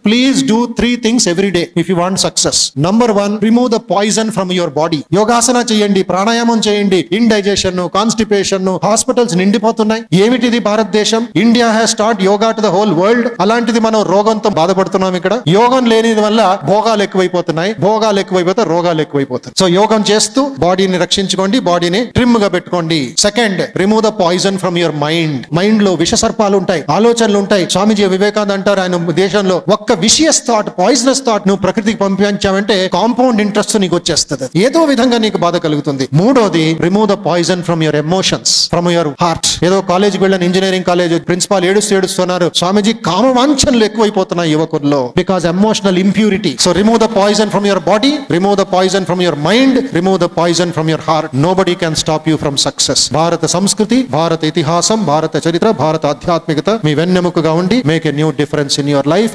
please do three things every day if you want success number one remove the poison from your body యోగాసన చేయండి ప్రాణాయామం చేయండి indigestion constipation hospitals నిండిపోతున్నాయి ఏమిటిది Bharatadesam India has start yoga to the whole world అలాంటిది మనం రోగంతో బాధపడుతున్నాం ఇక్కడ యోగం లేని వల్ల భోగాలు ఎక్కువైపోతున్నాయి భోగాలు ఎక్కువైపోతే రోగాలు ఎక్కువైపోతాయి సో యోగం చేస్తూ బాడీని రక్షించుకోండి బాడీని ట్రిమ్ గా పెట్టుకోండి second remove the poison from your mind mind లో విష సర్పాలు ఉంటాయి ఆలోచనలు ఉంటాయి స్వామిజీ వివేకానంద అంటారు ఆయన దేశంలో ఒక్క విషయస్ థాట్ పాయిజనస్ థాట్ నువ్వు ప్రకృతికి పంపించావంటే కాంపౌండ్ ఇంట్రెస్ట్ నీకు వచ్చేస్తుంది ఏదో విధంగా నీకు బాధ కలుగుతుంది మూడోది remove the poison from your emotions from your heart ఏదో కాలేజీకి వెళ్ళిన ఇంజనీరింగ్ కాలేజ్ ప్రిన్సిపాల్ ఏడుస్తూ ఏడుస్తున్నారు స్వామిజీ కామవాంఛనలు ఎక్కువైపోతున్నాయి యువకుల్లో because emotional impurity so remove the poison from your body remove the poison from your mind remove the poison from your heart nobody can stop you from success భారత సంస్కృతి భారత ఇతిహాసం భారత చరిత్ర భారత ఆధ్యాత్మికత మీ వెన్నెముకగా ఉండి make a new difference in your life